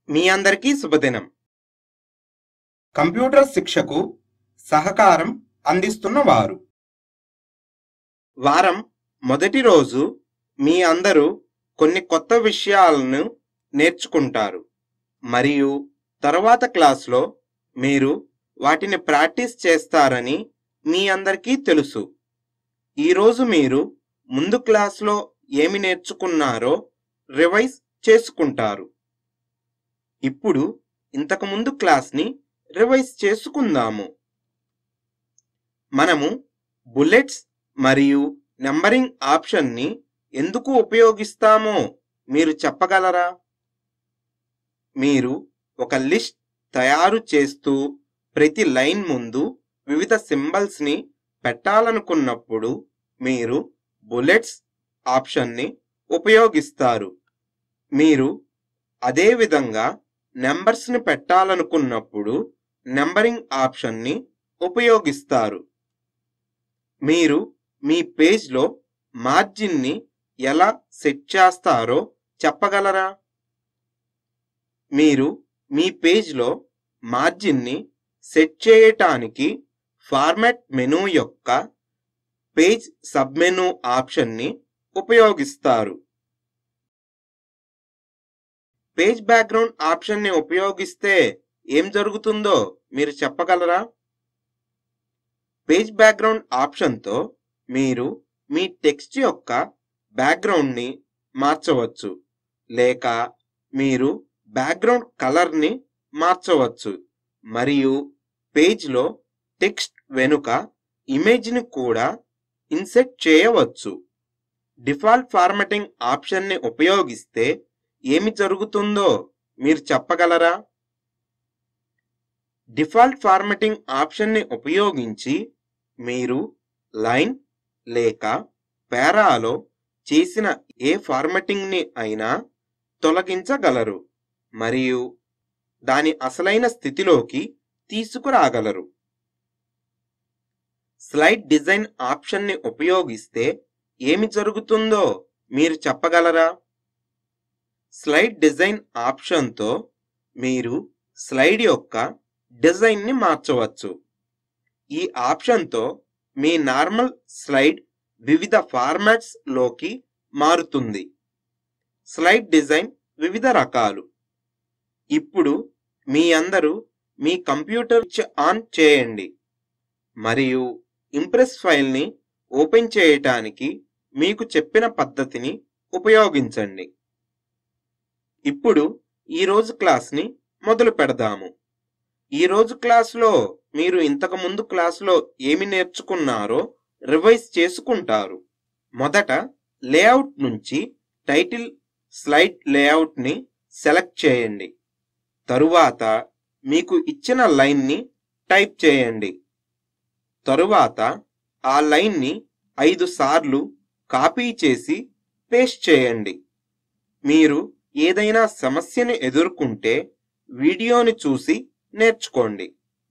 మీ అందరికీ శుభదినం కంప్యూటర్ శిక్షకు సహకారం అందిస్తున్న వారు వారం మొదటి రోజు మీ అందరూ కొన్ని కొత్త విషయాలను నేర్చుకుంటారు మరియు తరువాత క్లాస్లో మీరు వాటిని ప్రాక్టీస్ చేస్తారని మీ అందరికీ తెలుసు ఈరోజు మీరు ముందు క్లాస్లో ఏమి నేర్చుకున్నారో రివైజ్ చేసుకుంటారు ఇప్పుడు ఇంతకుముందు క్లాస్ని రివైజ్ చేసుకుందాము మనము బుల్లెట్స్ మరియు నెంబరింగ్ ఆప్షన్ని ఎందుకు ఉపయోగిస్తామో మీరు చెప్పగలరా మీరు ఒక లిస్ట్ తయారు చేస్తూ ప్రతి లైన్ ముందు వివిధ సింబల్స్ని పెట్టాలనుకున్నప్పుడు మీరు బుల్లెట్స్ ఆప్షన్ని ఉపయోగిస్తారు మీరు అదే విధంగా నెంబర్స్ని పెట్టాలనుకున్నప్పుడు నెంబరింగ్ ఆప్షన్ని ఉపయోగిస్తారు మీరు మీ పేజ్లో మార్జిన్ని ఎలా సెట్ చేస్తారో చెప్పగలరా మీరు మీ పేజ్లో మార్జిన్ని సెట్ చేయటానికి ఫార్మాట్ మెనూ యొక్క పేజ్ సబ్మెనూ ఆప్షన్ని ఉపయోగిస్తారు పేజ్ బ్యాక్గ్రౌండ్ ఆప్షన్ని ఉపయోగిస్తే ఏం జరుగుతుందో మీరు చెప్పగలరా పేజ్ బ్యాక్గ్రౌండ్ ఆప్షన్తో మీరు మీ టెక్స్ట్ యొక్క బ్యాక్గ్రౌండ్ని మార్చవచ్చు లేక మీరు బ్యాక్గ్రౌండ్ కలర్ని మార్చవచ్చు మరియు పేజ్లో టెక్స్ట్ వెనుక ఇమేజ్ని కూడా ఇన్సెట్ చేయవచ్చు డిఫాల్ట్ ఫార్మాటింగ్ ఆప్షన్ని ఉపయోగిస్తే ఏమి జరుగుతుందో మీరు చెప్పగలరా డిఫాల్ట్ ఫార్మాటింగ్ ఆప్షన్ని ఉపయోగించి మీరు లైన్ లేక పేరాలో చేసిన ఏ ఫార్మాటింగ్ని అయినా తొలగించగలరు మరియు దాని అసలైన స్థితిలోకి తీసుకురాగలరు స్లైడ్ డిజైన్ ఆప్షన్ని ఉపయోగిస్తే ఏమి జరుగుతుందో మీరు చెప్పగలరా స్లైడ్ డిజైన్ ఆప్షన్తో మీరు స్లైడ్ యొక్క డిజైన్ని మార్చవచ్చు ఈ ఆప్షన్తో మీ నార్మల్ స్లైడ్ వివిధ ఫార్మాట్స్ లోకి మారుతుంది స్లైడ్ డిజైన్ వివిధ రకాలు ఇప్పుడు మీ అందరూ మీ కంప్యూటర్ ఆన్ చేయండి మరియు ఇంప్రెస్ ఫైల్ని ఓపెన్ చేయటానికి మీకు చెప్పిన పద్ధతిని ఉపయోగించండి ఇప్పుడు ఈరోజు క్లాస్ని మొదలు పెడదాము ఈరోజు క్లాస్లో మీరు ఇంతకు ముందు క్లాస్లో ఏమి నేర్చుకున్నారో రివైజ్ చేసుకుంటారు మొదట లేఅవుట్ నుంచి టైటిల్ స్లైడ్ లేఅవుట్ని సెలెక్ట్ చేయండి తరువాత మీకు ఇచ్చిన లైన్ని టైప్ చేయండి తరువాత ఆ లైన్ని ఐదు సార్లు కాపీ చేసి పేస్ట్ చేయండి మీరు ఏదైనా సమస్యను ఎదుర్కొంటే వీడియోని చూసి నేర్చుకోండి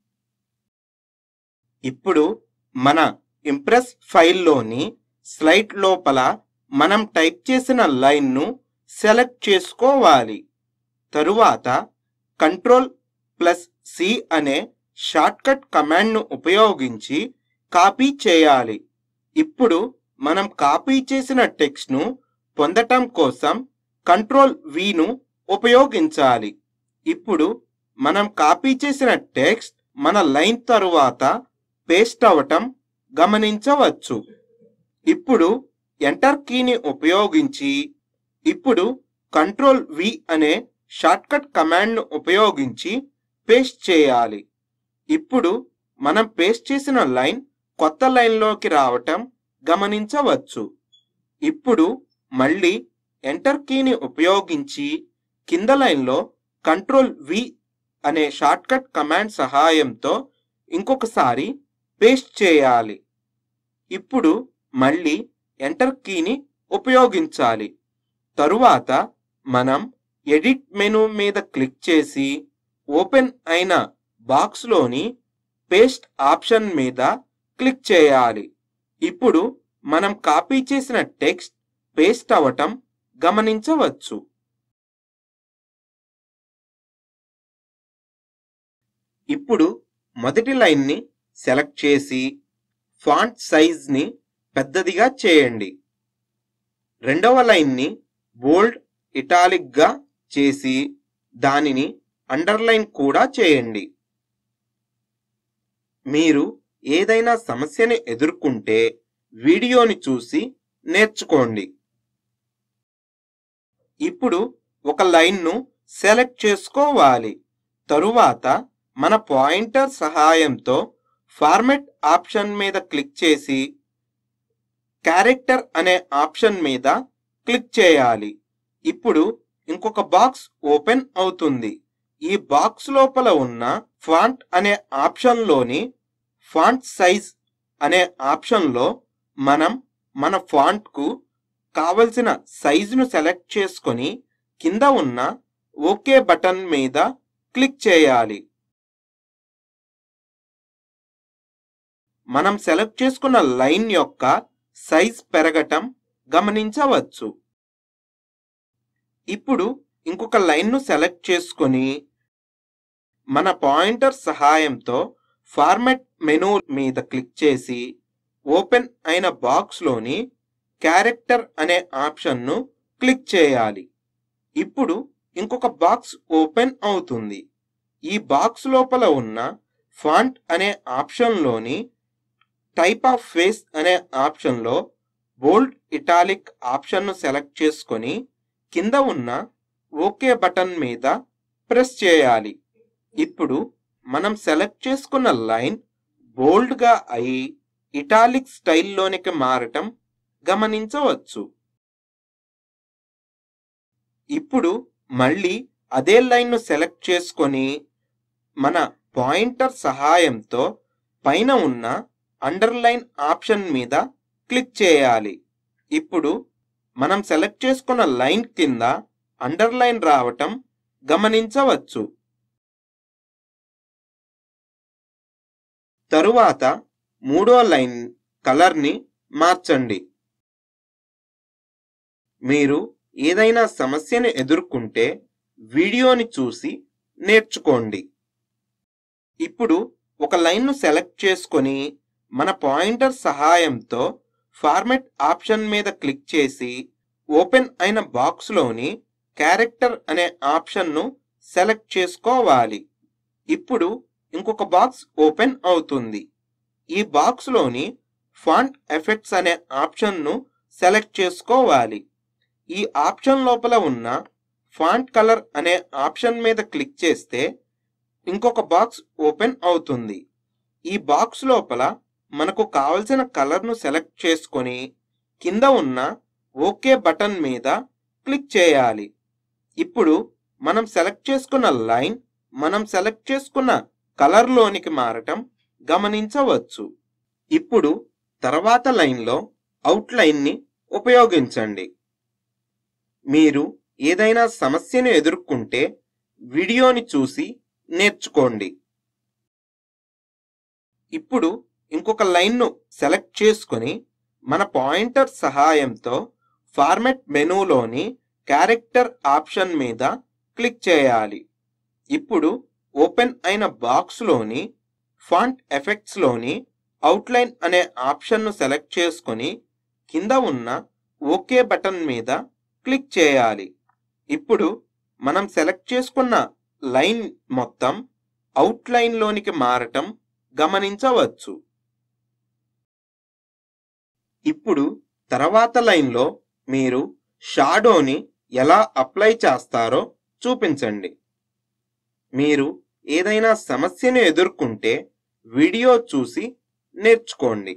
ఇప్పుడు మన ఇంప్రెస్ ఫైల్లోని స్లైడ్ లోపల మనం టైప్ చేసిన లైన్ను సెలెక్ట్ చేసుకోవాలి తరువాత కంట్రోల్ ప్లస్ సి అనే షార్ట్కట్ కమాండ్ను ఉపయోగించి కాపీ చేయాలి ఇప్పుడు మనం కాపీ చేసిన టెక్స్ట్ను పొందటం కోసం కంట్రోల్ విను ఉపయోగించాలి ఇప్పుడు మనం కాపీ చేసిన టెక్స్ట్ మన లైన్ తరువాత పేస్ట్ అవటం గమనించవచ్చు ఇప్పుడు ఎంటర్ కీని ఉపయోగించి ఇప్పుడు కంట్రోల్ వి అనే షార్ట్కట్ కమాండ్ను ఉపయోగించి పేస్ట్ చేయాలి ఇప్పుడు మనం పేస్ట్ చేసిన లైన్ కొత్త లైన్లోకి రావటం గమనించవచ్చు ఇప్పుడు మళ్ళీ ఎంటర్ కీని ఉపయోగించి కింద లైన్లో కంట్రోల్ వి అనే షార్ట్కట్ కమాండ్ సహాయంతో ఇంకొకసారి పేస్ట్ చేయాలి ఇప్పుడు మళ్ళీ ఎంటర్ కీని ఉపయోగించాలి తరువాత మనం ఎడిట్ మెనూ మీద క్లిక్ చేసి ఓపెన్ అయిన బాక్స్లోని పేస్ట్ ఆప్షన్ మీద క్లిక్ చేయాలి ఇప్పుడు మనం కాపీ చేసిన టెక్స్ట్ పేస్ట్ అవటం గమనించవచ్చు ఇప్పుడు మొదటి లైన్ని సెలెక్ట్ చేసి ఫాంట్ సైజ్ని పెద్దదిగా చేయండి రెండవ లైన్ని బోల్డ్ ఇటాలిక్గా చేసి దానిని అండర్లైన్ కూడా చేయండి మీరు ఏదైనా సమస్యని ఎదుర్కొంటే వీడియోని చూసి నేర్చుకోండి ఇప్పుడు ఒక లైన్ను సెలెక్ట్ చేసుకోవాలి తరువాత మన పాయింటర్ సహాయంతో ఫార్మెట్ ఆప్షన్ మీద క్లిక్ చేసి క్యారెక్టర్ అనే ఆప్షన్ మీద క్లిక్ చేయాలి ఇప్పుడు ఇంకొక బాక్స్ ఓపెన్ అవుతుంది ఈ బాక్స్ లోపల ఉన్న ఫాంట్ అనే ఆప్షన్లోని ఫాంట్ సైజ్ అనే ఆప్షన్లో మనం మన ఫాంట్కు కావలసిన సైజును సెలెక్ట్ చేసుకొని కింద ఉన్న ఓకే బటన్ మీద క్లిక్ చేయాలి మనం సెలెక్ట్ చేసుకున్న లైన్ యొక్క సైజ్ పెరగటం గమనించవచ్చు ఇప్పుడు ఇంకొక లైన్ను సెలెక్ట్ చేసుకొని మన పాయింటర్ సహాయంతో ఫార్మెట్ మెనూ మీద క్లిక్ చేసి ఓపెన్ అయిన బాక్స్లోని క్యారెక్టర్ అనే ఆప్షన్ను క్లిక్ చేయాలి ఇప్పుడు ఇంకొక బాక్స్ ఓపెన్ అవుతుంది ఈ బాక్స్ లోపల ఉన్న ఫాంట్ అనే ఆప్షన్లోని టైప్ ఆఫ్ ఫేస్ అనే ఆప్షన్లో బోల్డ్ ఇటాలిక్ ఆప్షన్ను సెలెక్ట్ చేసుకొని కింద ఉన్న ఓకే బటన్ మీద ప్రెస్ చేయాలి ఇప్పుడు మనం సెలెక్ట్ చేసుకున్న లైన్ బోల్డ్గా అయి ఇటాలిక్ స్టైల్లోనికి మారటం గమనించవచ్చు ఇప్పుడు మళ్ళీ అదే లైన్ను సెలెక్ట్ చేసుకొని మన పాయింటర్ సహాయంతో పైన ఉన్న అండర్లైన్ ఆప్షన్ మీద క్లిక్ చేయాలి ఇప్పుడు మనం సెలెక్ట్ చేసుకున్న లైన్ కింద అండర్లైన్ రావటం గమనించవచ్చు తరువాత మూడో లైన్ కలర్ని మార్చండి మీరు ఏదైనా సమస్యను ఎదుర్కొంటే వీడియోని చూసి నేర్చుకోండి ఇప్పుడు ఒక లైన్ను సెలెక్ట్ చేసుకొని మన పాయింటర్ సహాయంతో ఫార్మెట్ ఆప్షన్ మీద క్లిక్ చేసి ఓపెన్ అయిన బాక్స్లోని క్యారెక్టర్ అనే ఆప్షన్ను సెలెక్ట్ చేసుకోవాలి ఇప్పుడు ఇంకొక బాక్స్ ఓపెన్ అవుతుంది ఈ బాక్స్లోని ఫాంట్ ఎఫెక్ట్స్ అనే ఆప్షన్ను సెలెక్ట్ చేసుకోవాలి ఈ ఆప్షన్ లోపల ఉన్న ఫాంట్ కలర్ అనే ఆప్షన్ మీద క్లిక్ చేస్తే ఇంకొక బాక్స్ ఓపెన్ అవుతుంది ఈ బాక్స్ లోపల మనకు కావలసిన కలర్ను సెలెక్ట్ చేసుకొని కింద ఉన్న ఓకే బటన్ మీద క్లిక్ చేయాలి ఇప్పుడు మనం సెలెక్ట్ చేసుకున్న లైన్ మనం సెలెక్ట్ చేసుకున్న కలర్లోనికి మారటం గమనించవచ్చు ఇప్పుడు తర్వాత లైన్లో అవుట్లైన్ని ఉపయోగించండి మీరు ఏదైనా సమస్యను ఎదుర్కొంటే వీడియోని చూసి నేర్చుకోండి ఇప్పుడు ఇంకొక లైన్ను సెలెక్ట్ చేసుకొని మన పాయింటర్ సహాయంతో ఫార్మెట్ మెనూలోని క్యారెక్టర్ ఆప్షన్ మీద క్లిక్ చేయాలి ఇప్పుడు ఓపెన్ అయిన బాక్స్లోని ఫాంట్ ఎఫెక్ట్స్లోని అవుట్లైన్ అనే ఆప్షన్ను సెలెక్ట్ చేసుకొని కింద ఉన్న ఓకే బటన్ మీద క్లిక్ చేయాలి ఇప్పుడు మనం సెలెక్ట్ చేసుకున్న లైన్ మొత్తం అవుట్లైన్లోనికి మారటం గమనించవచ్చు ఇప్పుడు తర్వాత లైన్లో మీరు షాడోని ఎలా అప్లై చేస్తారో చూపించండి మీరు ఏదైనా సమస్యను ఎదుర్కొంటే వీడియో చూసి నేర్చుకోండి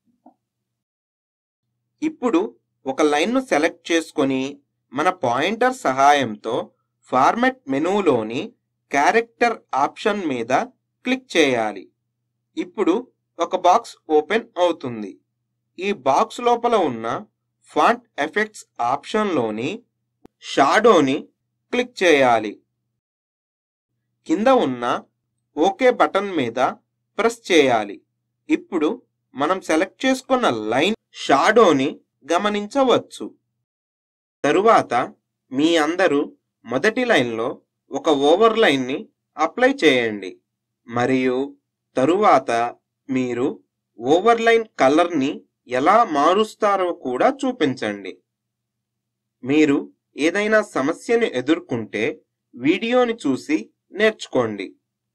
ఇప్పుడు ఒక లైన్ను సెలెక్ట్ చేసుకొని మన పాయింటర్ సహాయంతో ఫార్మెట్ మెనూలోని క్యారెక్టర్ ఆప్షన్ మీద క్లిక్ చేయాలి ఇప్పుడు ఒక బాక్స్ ఓపెన్ అవుతుంది ఈ బాక్స్ లోపల ఉన్న ఫాంట్ ఎఫెక్ట్స్ ఆప్షన్లోని షాడోని క్లిక్ చేయాలి కింద ఉన్న ఓకే బటన్ మీద ప్రెస్ చేయాలి ఇప్పుడు మనం సెలెక్ట్ చేసుకున్న లైన్ షాడోని గమనించవచ్చు తరువాత మీ అందరూ మొదటి లైన్లో ఒక ఓవర్ లైన్ని అప్లై చేయండి మరియు తరువాత మీరు ఓవర్లైన్ కలర్ని ఎలా మారుస్తారో కూడా చూపించండి మీరు ఏదైనా సమస్యను ఎదుర్కొంటే వీడియోని చూసి నేర్చుకోండి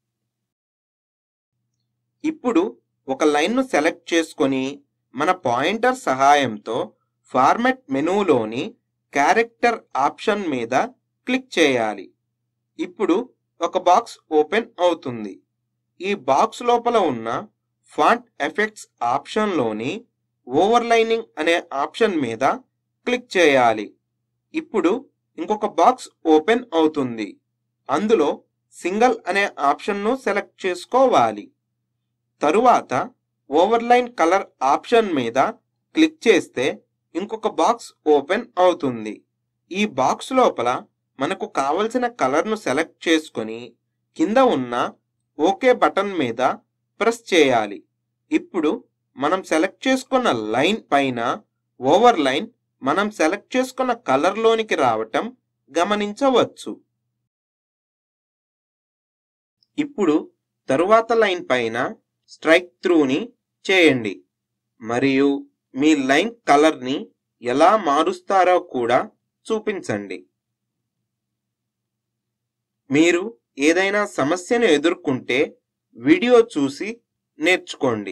ఇప్పుడు ఒక లైన్ను సెలెక్ట్ చేసుకొని మన పాయింటర్ సహాయంతో ఫార్మెట్ మెనూలోని క్యారెక్టర్ ఆప్షన్ మీద క్లిక్ చేయాలి ఇప్పుడు ఒక బాక్స్ ఓపెన్ అవుతుంది ఈ బాక్స్ లోపల ఉన్న ఫాంట్ ఎఫెక్ట్స్ ఆప్షన్లోని ఓవర్లైనింగ్ అనే ఆప్షన్ మీద క్లిక్ చేయాలి ఇప్పుడు ఇంకొక బాక్స్ ఓపెన్ అవుతుంది అందులో సింగల్ అనే ఆప్షన్ను సెలెక్ట్ చేసుకోవాలి తరువాత ఓవర్లైన్ కలర్ ఆప్షన్ మీద క్లిక్ చేస్తే ఇంకొక బాక్స్ ఓపెన్ అవుతుంది ఈ బాక్స్ లోపల మనకు కావలసిన కలర్ను సెలెక్ట్ చేసుకొని కింద ఉన్న ఓకే బటన్ మీద ప్రెస్ చేయాలి ఇప్పుడు మనం సెలెక్ట్ చేసుకున్న లైన్ పైన ఓవర్ లైన్ మనం సెలెక్ట్ చేసుకున్న కలర్లోనికి రావటం గమనించవచ్చు ఇప్పుడు తరువాత లైన్ పైన స్ట్రైక్ త్రూని చేయండి మరియు మీ లైన్ కలర్ని ఎలా మారుస్తారో కూడా చూపించండి మీరు ఏదైనా సమస్యను ఎదుర్కొంటే వీడియో చూసి నేర్చుకోండి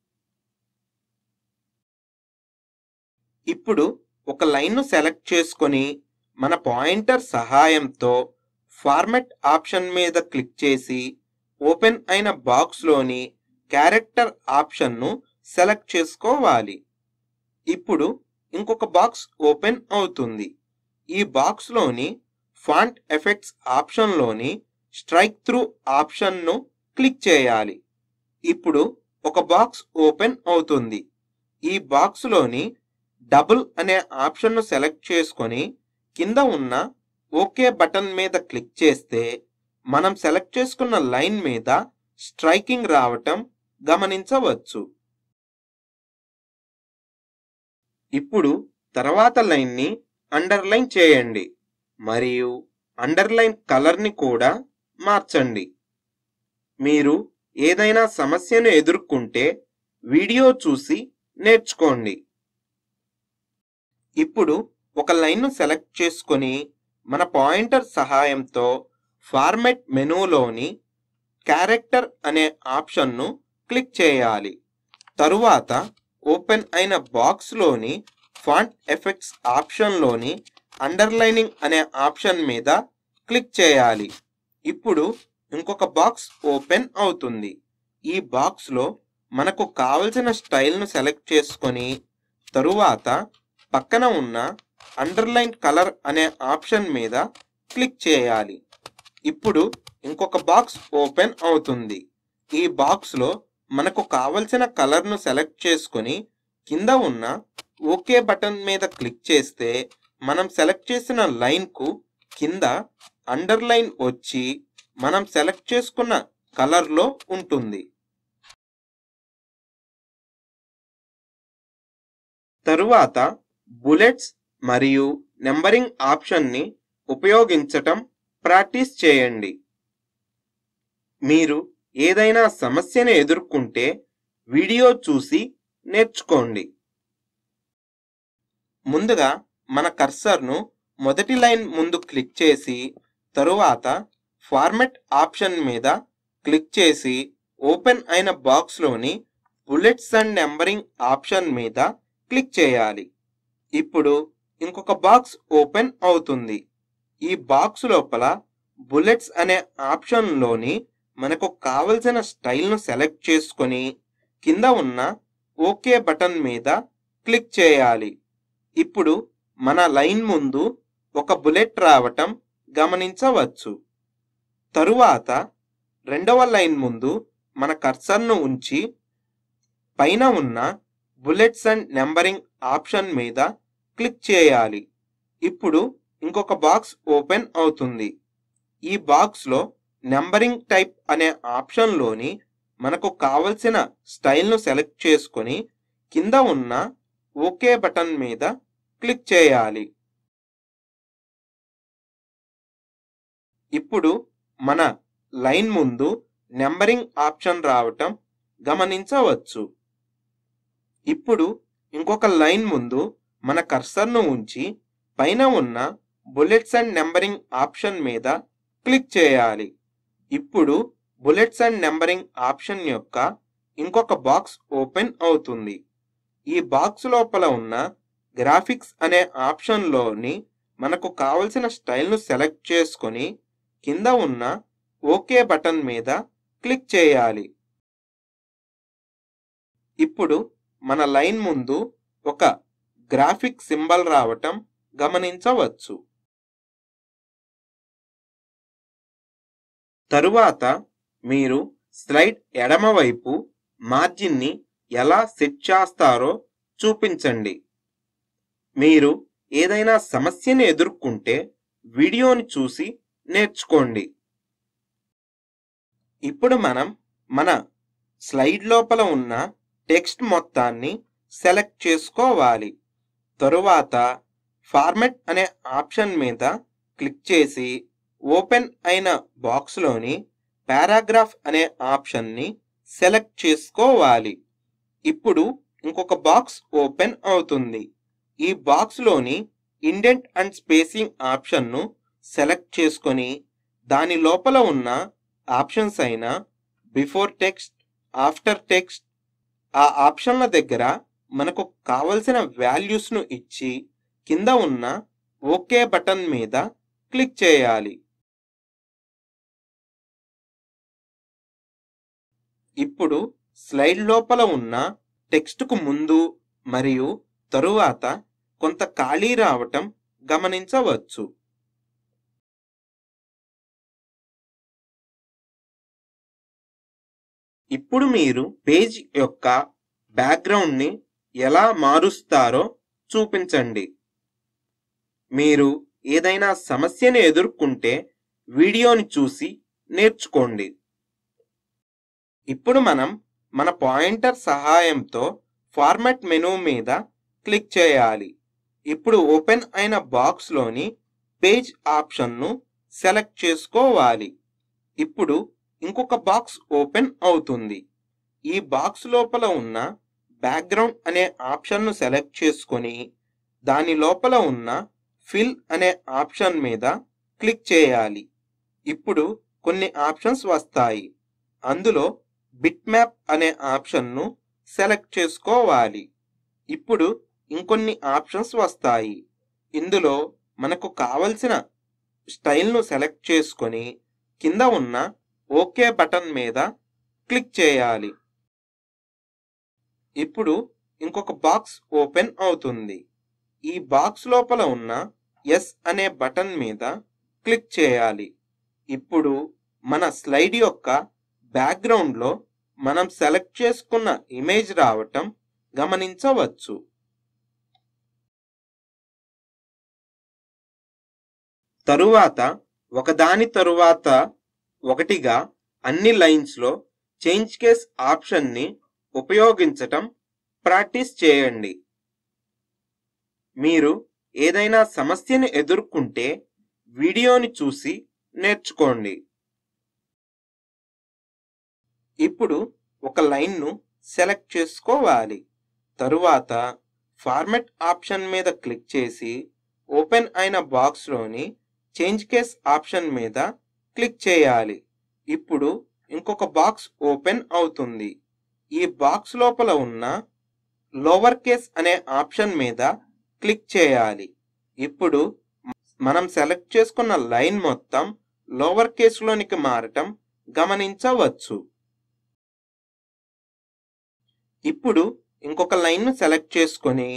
ఇప్పుడు ఒక లైన్ను సెలెక్ట్ చేసుకొని మన పాయింటర్ సహాయంతో ఫార్మెట్ ఆప్షన్ మీద క్లిక్ చేసి ఓపెన్ అయిన బాక్స్లోని క్యారెక్టర్ ఆప్షన్ను సెలెక్ట్ చేసుకోవాలి ఇప్పుడు ఇంకొక బాక్స్ ఓపెన్ అవుతుంది ఈ బాక్స్లోని ఫాంట్ ఎఫెక్ట్స్ ఆప్షన్లోని స్ట్రైక్ త్రూ ఆప్షన్ను క్లిక్ చేయాలి ఇప్పుడు ఒక బాక్స్ ఓపెన్ అవుతుంది ఈ బాక్స్లోని డబుల్ అనే ఆప్షన్ను సెలెక్ట్ చేసుకొని కింద ఉన్న ఓకే బటన్ మీద క్లిక్ చేస్తే మనం సెలెక్ట్ చేసుకున్న లైన్ మీద స్ట్రైకింగ్ రావటం గమనించవచ్చు ఇప్పుడు తర్వాత లైన్ని అండర్లైన్ చేయండి మరియు అండర్లైన్ కలర్ని కూడా మార్చండి మీరు ఏదైనా సమస్యను ఎదుర్కొంటే వీడియో చూసి నేర్చుకోండి ఇప్పుడు ఒక లైన్ను సెలెక్ట్ చేసుకొని మన పాయింటర్ సహాయంతో ఫార్మెట్ మెనూలోని క్యారెక్టర్ అనే ఆప్షన్ను క్లిక్ చేయాలి తరువాత ఓపెన్ అయిన బాక్స్లోని ఫాంట్ ఎఫెక్ట్స్ ఆప్షన్లోని అండర్లైనింగ్ అనే ఆప్షన్ మీద క్లిక్ చేయాలి ఇప్పుడు ఇంకొక బాక్స్ ఓపెన్ అవుతుంది ఈ బాక్స్లో మనకు కావలసిన స్టైల్ను సెలెక్ట్ చేసుకొని తరువాత పక్కన ఉన్న అండర్లైన్ కలర్ అనే ఆప్షన్ మీద క్లిక్ చేయాలి ఇప్పుడు ఇంకొక బాక్స్ ఓపెన్ అవుతుంది ఈ బాక్స్లో మనకు కావలసిన కలర్ను సెలెక్ట్ చేసుకొని కింద ఉన్న ఓకే బటన్ మీద క్లిక్ చేస్తే మనం సెలెక్ట్ చేసిన లైన్కు కింద అండర్లైన్ వచ్చి మనం సెలెక్ట్ చేసుకున్న కలర్లో ఉంటుంది తరువాత బుల్లెట్స్ మరియు నెంబరింగ్ ఆప్షన్ని ఉపయోగించటం ప్రాక్టీస్ చేయండి మీరు ఏదైనా సమస్యను ఎదుర్కొంటే వీడియో చూసి నేర్చుకోండి ముందుగా మన కర్సర్ను మొదటి లైన్ ముందు క్లిక్ చేసి తరువాత ఫార్మెట్ ఆప్షన్ మీద క్లిక్ చేసి ఓపెన్ అయిన బాక్స్లోని బుల్లెట్స్ అండ్ నెంబరింగ్ ఆప్షన్ మీద క్లిక్ చేయాలి ఇప్పుడు ఇంకొక బాక్స్ ఓపెన్ అవుతుంది ఈ బాక్స్ లోపల బుల్లెట్స్ అనే ఆప్షన్లోని మనకు కావలసిన స్టైల్ను సెలెక్ట్ చేసుకొని కింద ఉన్న ఓకే బటన్ మీద క్లిక్ చేయాలి ఇప్పుడు మన లైన్ ముందు ఒక బుల్లెట్ రావటం గమనించవచ్చు తరువాత రెండవ లైన్ ముందు మన కర్సర్ను ఉంచి పైన ఉన్న బుల్లెట్స్ అండ్ నెంబరింగ్ ఆప్షన్ మీద క్లిక్ చేయాలి ఇప్పుడు ఇంకొక బాక్స్ ఓపెన్ అవుతుంది ఈ బాక్స్లో నెంబరింగ్ టైప్ అనే ఆప్షన్లోని మనకు కావలసిన స్టైల్ను సెలెక్ట్ చేసుకొని కింద ఉన్న ఓకే బటన్ మీద క్లిక్ చేయాలి ఇప్పుడు మన లైన్ ముందు నెంబరింగ్ ఆప్షన్ రావటం గమనించవచ్చు ఇప్పుడు ఇంకొక లైన్ ముందు మన కర్సర్ను ఉంచి పైన ఉన్న బుల్లెట్స్ అండ్ నెంబరింగ్ ఆప్షన్ మీద క్లిక్ చేయాలి ఇప్పుడు బుల్లెట్స్ అండ్ నెంబరింగ్ ఆప్షన్ యొక్క ఇంకొక బాక్స్ ఓపెన్ అవుతుంది ఈ బాక్స్ లోపల ఉన్న గ్రాఫిక్స్ అనే ఆప్షన్లోని మనకు కావలసిన స్టైల్ను సెలెక్ట్ చేసుకొని కింద ఉన్న ఓకే బటన్ మీద క్లిక్ చేయాలి ఇప్పుడు మన లైన్ ముందు ఒక గ్రాఫిక్ సింబల్ రావటం గమనించవచ్చు తరువాత మీరు స్లైడ్ ఎడమవైపు మార్జిన్ని ఎలా సెట్ చేస్తారో చూపించండి మీరు ఏదైనా సమస్యని ఎదుర్కొంటే వీడియోని చూసి నేర్చుకోండి ఇప్పుడు మనం మన స్లైడ్ లోపల ఉన్న టెక్స్ట్ మొత్తాన్ని సెలెక్ట్ చేసుకోవాలి తరువాత ఫార్మెట్ అనే ఆప్షన్ మీద క్లిక్ చేసి ఓపెన్ అయిన బాక్స్లోని పారాగ్రాఫ్ అనే ఆప్షన్ని సెలెక్ట్ చేసుకోవాలి ఇప్పుడు ఇంకొక బాక్స్ ఓపెన్ అవుతుంది ఈ బాక్స్లోని ఇండెంట్ అండ్ స్పేసింగ్ ఆప్షన్ను సెలెక్ట్ చేసుకొని దాని లోపల ఉన్న ఆప్షన్స్ అయిన బిఫోర్ టెక్స్ట్ ఆఫ్టర్ టెక్స్ట్ ఆ ఆప్షన్ల దగ్గర మనకు కావలసిన వాల్యూస్ను ఇచ్చి కింద ఉన్న ఓకే బటన్ మీద క్లిక్ చేయాలి ఇప్పుడు స్లైడ్ లోపల ఉన్న టెక్స్ట్కు ముందు మరియు తరువాత కొంత ఖాళీ రావటం గమనించవచ్చు ఇప్పుడు మీరు పేజ్ యొక్క బ్యాక్గ్రౌండ్ని ఎలా మారుస్తారో చూపించండి మీరు ఏదైనా సమస్యను ఎదుర్కొంటే వీడియోని చూసి నేర్చుకోండి ఇప్పుడు మనం మన పాయింటర్ సహాయంతో ఫార్మాట్ మెనూ మీద క్లిక్ చేయాలి ఇప్పుడు ఓపెన్ అయిన బాక్స్లోని పేజ్ ఆప్షన్ను సెలెక్ట్ చేసుకోవాలి ఇప్పుడు ఇంకొక బాక్స్ ఓపెన్ అవుతుంది ఈ బాక్స్ లోపల ఉన్న బ్యాక్గ్రౌండ్ అనే ఆప్షన్ను సెలెక్ట్ చేసుకొని దాని లోపల ఉన్న ఫిల్ అనే ఆప్షన్ మీద క్లిక్ చేయాలి ఇప్పుడు కొన్ని ఆప్షన్స్ వస్తాయి అందులో బిట్ మ్యాప్ అనే ఆప్షన్ను సెలెక్ట్ చేసుకోవాలి ఇప్పుడు ఇంకొన్ని ఆప్షన్స్ వస్తాయి ఇందులో మనకు కావలసిన స్టైల్ను సెలెక్ట్ చేసుకొని కింద ఉన్న ఓకే బటన్ మీద క్లిక్ చేయాలి ఇప్పుడు ఇంకొక బాక్స్ ఓపెన్ అవుతుంది ఈ బాక్స్ లోపల ఉన్న ఎస్ అనే బటన్ మీద క్లిక్ చేయాలి ఇప్పుడు మన స్లైడ్ యొక్క బ్యాక్గ్రౌండ్లో మనం సెలెక్ట్ చేసుకున్న ఇమేజ్ రావటం గమనించవచ్చు తరువాత ఒకదాని తరువాత ఒకటిగా అన్ని లైన్స్లో చేంజ్ కేస్ ఆప్షన్ని ఉపయోగించటం ప్రాక్టీస్ చేయండి మీరు ఏదైనా సమస్యను ఎదుర్కొంటే వీడియోని చూసి నేర్చుకోండి ఇప్పుడు ఒక లైన్ను సెలెక్ట్ చేసుకోవాలి తరువాత ఫార్మెట్ ఆప్షన్ మీద క్లిక్ చేసి ఓపెన్ అయిన బాక్స్లోని చేంజ్ కేస్ ఆప్షన్ మీద క్లిక్ చేయాలి ఇప్పుడు ఇంకొక బాక్స్ ఓపెన్ అవుతుంది ఈ బాక్స్ లోపల ఉన్న లోవర్ కేస్ అనే ఆప్షన్ మీద క్లిక్ చేయాలి ఇప్పుడు మనం సెలెక్ట్ చేసుకున్న లైన్ మొత్తం లోవర్ కేసులోనికి మారటం గమనించవచ్చు ఇప్పుడు ఇంకొక లైన్ను సెలెక్ట్ చేసుకొని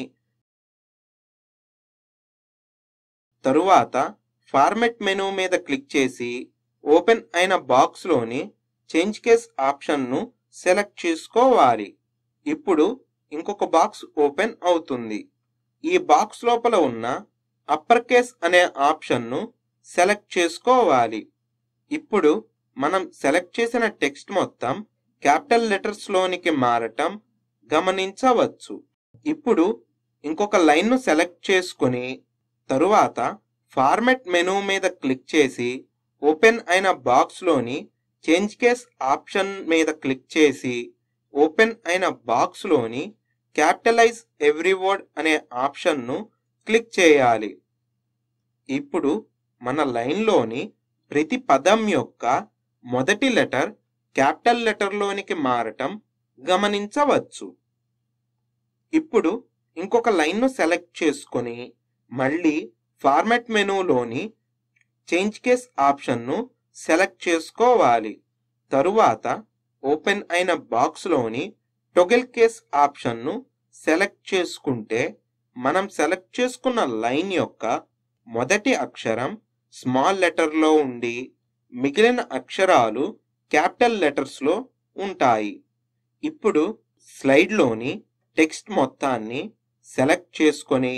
తరువాత ఫార్మెట్ మెనూ మీద క్లిక్ చేసి ఓపెన్ అయిన బాక్స్లోని చేంజ్ కేస్ ఆప్షన్ను సెలెక్ట్ చేసుకోవాలి ఇప్పుడు ఇంకొక బాక్స్ ఓపెన్ అవుతుంది ఈ బాక్స్ లోపల ఉన్న అప్పర్ కేస్ అనే ఆప్షన్ను సెలెక్ట్ చేసుకోవాలి ఇప్పుడు మనం సెలెక్ట్ చేసిన టెక్స్ట్ మొత్తం క్యాపిటల్ లెటర్స్లోనికి మారటం గమనించవచ్చు ఇప్పుడు ఇంకొక లైన్ను సెలెక్ట్ చేసుకొని తరువాత ఫార్మెట్ మెనూ మీద క్లిక్ చేసి ఓపెన్ అయిన బాక్స్లోని చేంజ్ కేస్ ఆప్షన్ మీద క్లిక్ చేసి ఓపెన్ అయిన బాక్స్లోని క్యాపిటలైజ్ ఎవ్రీ వర్డ్ అనే ఆప్షన్ను క్లిక్ చేయాలి ఇప్పుడు మన లైన్లోని ప్రతి పదం యొక్క మొదటి లెటర్ క్యాపిటల్ లెటర్లోనికి మారటం గమనించవచ్చు ఇప్పుడు ఇంకొక లైన్ను సెలెక్ట్ చేసుకొని మళ్ళీ ఫార్మాట్ మెనూలోని చేంజ్ కేస్ ఆప్షన్ను సెలెక్ట్ చేసుకోవాలి తరువాత ఓపెన్ అయిన బాక్స్లోని టొగెల్ కేస్ ఆప్షన్ను సెలెక్ట్ చేసుకుంటే మనం సెలెక్ట్ చేసుకున్న లైన్ యొక్క మొదటి అక్షరం స్మాల్ లెటర్లో ఉండి మిగిలిన అక్షరాలు క్యాపిటల్ లెటర్స్లో ఉంటాయి ఇప్పుడు స్లైడ్లోని టెక్స్ట్ మొత్తాన్ని సెలెక్ట్ చేసుకొని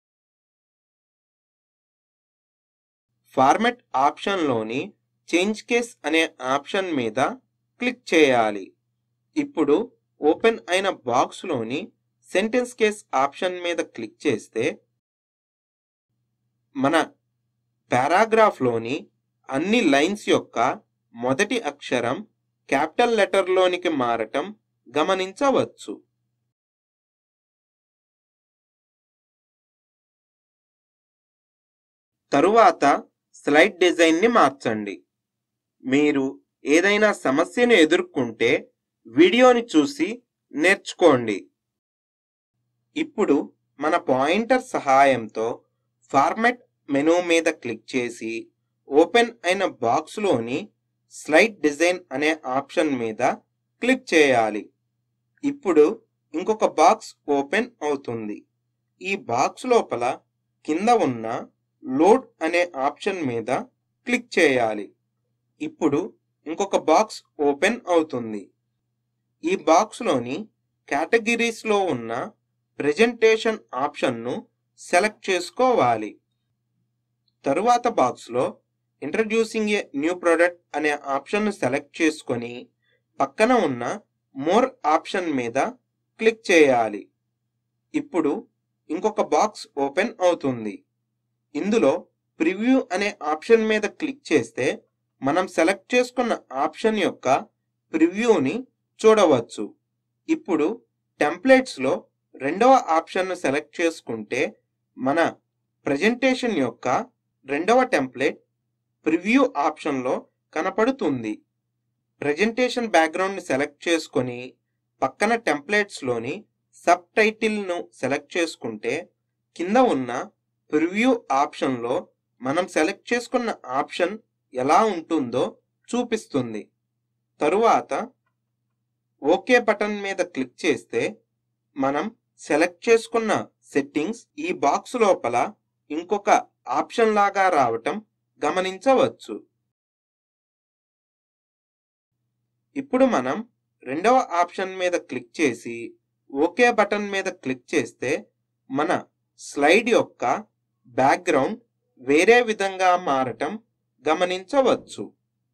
ఫార్మెట్ ఆప్షన్లోని చేంజ్ కేస్ అనే ఆప్షన్ మీద క్లిక్ చేయాలి ఇప్పుడు ఓపెన్ అయిన బాక్స్లోని సెంటెన్స్ కేస్ ఆప్షన్ మీద క్లిక్ చేస్తే మన పారాగ్రాఫ్లోని అన్ని లైన్స్ యొక్క మొదటి అక్షరం క్యాపిటల్ లెటర్లోనికి మారటం గమనించవచ్చు తరువాత స్లైడ్ డిజైన్ని మార్చండి మీరు ఏదైనా సమస్యను ఎదుర్కొంటే వీడియోని చూసి నేర్చుకోండి ఇప్పుడు మన పాయింటర్ సహాయంతో ఫార్మాట్ మెనూ మీద క్లిక్ చేసి ఓపెన్ అయిన బాక్స్లోని స్లైడ్ డిజైన్ అనే ఆప్షన్ మీద క్లిక్ చేయాలి ఇప్పుడు ఇంకొక బాక్స్ ఓపెన్ అవుతుంది ఈ బాక్స్ లోపల కింద ఉన్న లోడ్ అనే ఆప్షన్ మీద క్లిక్ చేయాలి ఇప్పుడు ఇంకొక బాక్స్ ఓపెన్ అవుతుంది ఈ బాక్స్లోని కేటగిరీస్లో ఉన్న ప్రెజెంటేషన్ ఆప్షన్ను సెలెక్ట్ చేసుకోవాలి తరువాత బాక్స్లో ఇంట్రడ్యూసింగ్ ఏ న్యూ ప్రోడక్ట్ అనే ఆప్షన్ను సెలెక్ట్ చేసుకొని పక్కన ఉన్న మోర్ ఆప్షన్ మీద క్లిక్ చేయాలి ఇప్పుడు ఇంకొక బాక్స్ ఓపెన్ అవుతుంది ఇందులో ప్రివ్యూ అనే ఆప్షన్ మీద క్లిక్ చేస్తే మనం సెలెక్ట్ చేసుకున్న ఆప్షన్ యొక్క ప్రివ్యూని చూడవచ్చు ఇప్పుడు టెంప్లెట్స్లో రెండవ ఆప్షన్ను సెలెక్ట్ చేసుకుంటే మన ప్రజెంటేషన్ యొక్క రెండవ టెంప్లెట్ ప్రివ్యూ ఆప్షన్లో కనపడుతుంది ప్రజెంటేషన్ బ్యాక్గ్రౌండ్ని సెలెక్ట్ చేసుకొని పక్కన టెంప్లెట్స్లోని సబ్ టైటిల్ను సెలెక్ట్ చేసుకుంటే కింద ఉన్న ప్రివ్యూ ఆప్షన్లో మనం సెలెక్ట్ చేసుకున్న ఆప్షన్ ఎలా ఉంటుందో చూపిస్తుంది తరువాత ఓకే బటన్ మీద క్లిక్ చేస్తే మనం సెలెక్ట్ చేసుకున్న సెట్టింగ్స్ ఈ బాక్స్ లోపల ఇంకొక ఆప్షన్ లాగా రావటం గమనించవచ్చు ఇప్పుడు మనం రెండవ ఆప్షన్ మీద క్లిక్ చేసి ఓకే బటన్ మీద క్లిక్ చేస్తే మన స్లైడ్ యొక్క బ్యాక్గ్రౌండ్ వేరే విధంగా మారటం గమనించవచ్చు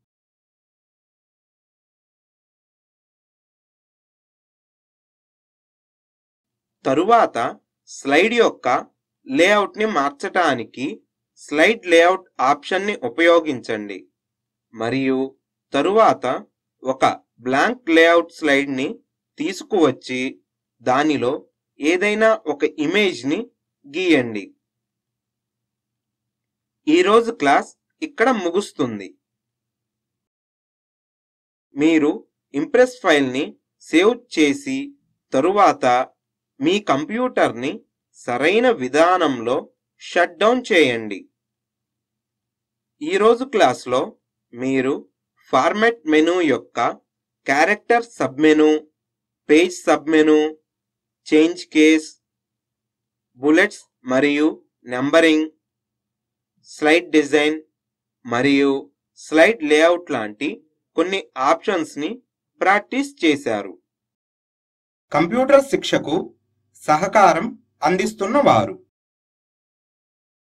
తరువాత స్లైడ్ యొక్క లేఅవుట్ని మార్చటానికి స్లైడ్ లేఅవుట్ ఆప్షన్ని ఉపయోగించండి మరియు తరువాత ఒక బ్లాంక్ లేఅవుట్ స్లైడ్ని తీసుకువచ్చి దానిలో ఏదైనా ఒక ఇమేజ్ని గీయండి ఈరోజు క్లాస్ ఇక్కడ ముగుస్తుంది మీరు ఇంప్రెస్ ఫైల్ని సేవ్ చేసి తరువాత మీ కంప్యూటర్ని సరైన విధానంలో షట్ డౌన్ చేయండి ఈరోజు క్లాస్లో మీరు ఫార్మాట్ మెనూ యొక్క character submenu page submenu change case bullets మరియు నెంబరింగ్ స్లైడ్ డిజైన్ మరియు స్లైడ్ లేఅవుట్ లాంటి కొన్ని ఆప్షన్స్ని ప్రాక్టీస్ చేశారు కంప్యూటర్ శిక్షకు సహకారం అందిస్తున్న వారు